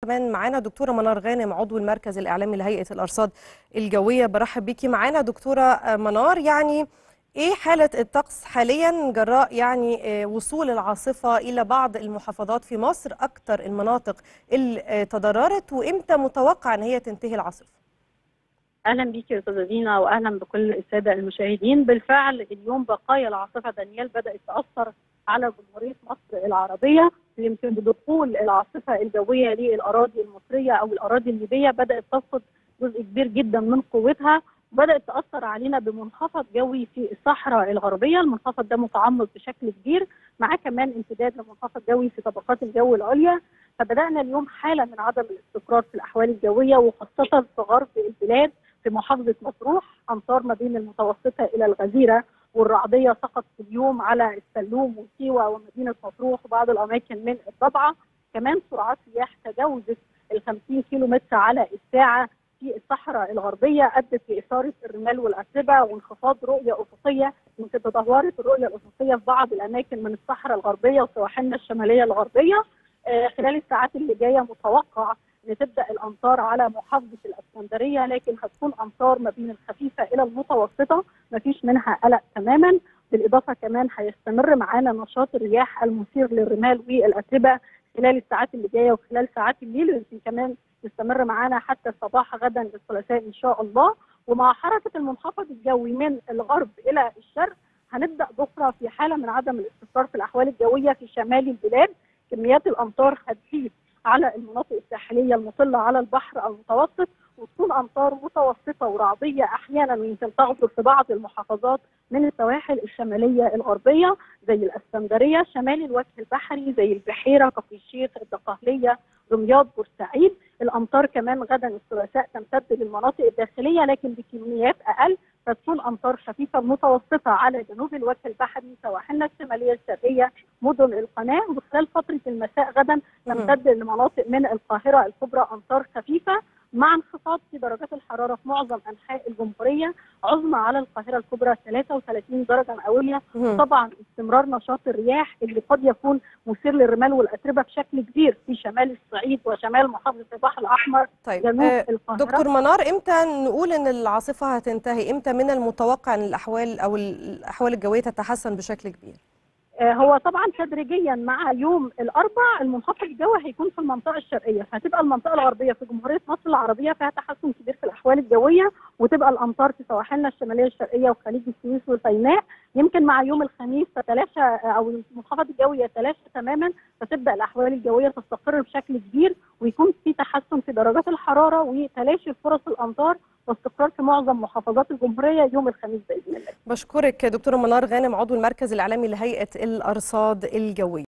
كمان معانا دكتوره منار غانم عضو المركز الاعلامي لهيئه الارصاد الجويه برحب بيكي معانا دكتوره منار يعني ايه حاله الطقس حاليا جراء يعني وصول العاصفه الى بعض المحافظات في مصر اكثر المناطق اللي تضررت وامتى متوقع ان هي تنتهي العاصفه اهلا بيكي يا استاذه دينا واهلا بكل الساده المشاهدين بالفعل اليوم بقايا العاصفه دانيال بدات تاثر على جمهوريه مصر العربيه يمكن بدخول العاصفه الجويه للاراضي المصريه او الاراضي الليبيه بدات تفقد جزء كبير جدا من قوتها بدات تاثر علينا بمنخفض جوي في الصحراء الغربيه، المنخفض ده متعمق بشكل كبير، معاه كمان امتداد لمنخفض جوي في طبقات الجو العليا، فبدانا اليوم حاله من عدم الاستقرار في الاحوال الجويه وخاصه في غرب البلاد في محافظه مطروح، امطار ما بين المتوسطه الى الغزيره والرعديه سقط في اليوم على السلوم وسيوه ومدينه مطروح وبعض الاماكن من الضبعه، كمان سرعات رياح تجاوزت ال 50 كيلو متر على الساعه في الصحراء الغربيه ادت لاثاره الرمال والاتربه وانخفاض رؤيه افقيه يمكن تدهورت الرؤيه الافقيه في بعض الاماكن من الصحراء الغربيه وسواحلنا الشماليه الغربيه آه خلال الساعات اللي جايه متوقع ان تبدا الامطار على محافظه الاسكندريه لكن هتكون امطار ما بين الخفيفه الى المتوسطه ما فيش منها قلق تماما بالاضافه كمان هيستمر معانا نشاط الرياح المثير للرمال والاتربه خلال الساعات اللي جايه وخلال ساعات الليل ويمكن كمان تستمر معانا حتى صباح غدا الثلاثاء ان شاء الله ومع حركه المنخفض الجوي من الغرب الى الشرق هنبدا بكره في حاله من عدم الاستقرار في الاحوال الجويه في شمال البلاد كميات الامطار هتزيد على المناطق الساحليه المطله على البحر المتوسط وتكون امطار متوسطه ورعديه احيانا ويمكن تغدر في بعض المحافظات من السواحل الشماليه الغربيه زي الاسكندريه شمال الوجه البحري زي البحيره كفر الشيخ الدقهليه دمياط بورسعيد الامطار كمان غدا الثلاثاء تمتد للمناطق الداخليه لكن بكميات اقل فتكون امطار خفيفه متوسطه على جنوب الوجه البحري سواحلنا الشماليه الشرقيه مدن القناه وخلال فتره المساء غدا تمتد لمناطق من القاهره الكبرى امطار خفيفه مع انخفاض في درجات الحراره في معظم انحاء الجمهوريه عظمى على القاهره الكبرى 33 درجه مئويه طبعا استمرار نشاط الرياح اللي قد يكون مثير للرمال والاتربه بشكل كبير في شمال الصعيد وشمال محافظه البحر الاحمر طيب جنوب آه القاهره دكتور منار امتى نقول ان العاصفه هتنتهي امتى من المتوقع ان الاحوال او الاحوال الجويه تتحسن بشكل كبير هو طبعا تدريجيا مع يوم الاربع المنخفض الجوي هيكون في المنطقه الشرقيه فهتبقى المنطقه الغربيه في جمهوريه مصر العربيه فيها تحسن كبير في الاحوال الجويه وتبقى الامطار في سواحلنا الشماليه الشرقيه وخليج السويس وسيناء يمكن مع يوم الخميس تتلاشى او المنخفض الجوي يتلاشى تماما فتبدا الاحوال الجويه تستقر بشكل كبير ويكون في تحسن في درجات الحراره وتلاشي فرص الامطار واستقرار في معظم محافظات الجمهوريه يوم الخميس باذن الله. بشكرك دكتوره منار غانم عضو المركز الاعلامي لهيئه الارصاد الجويه.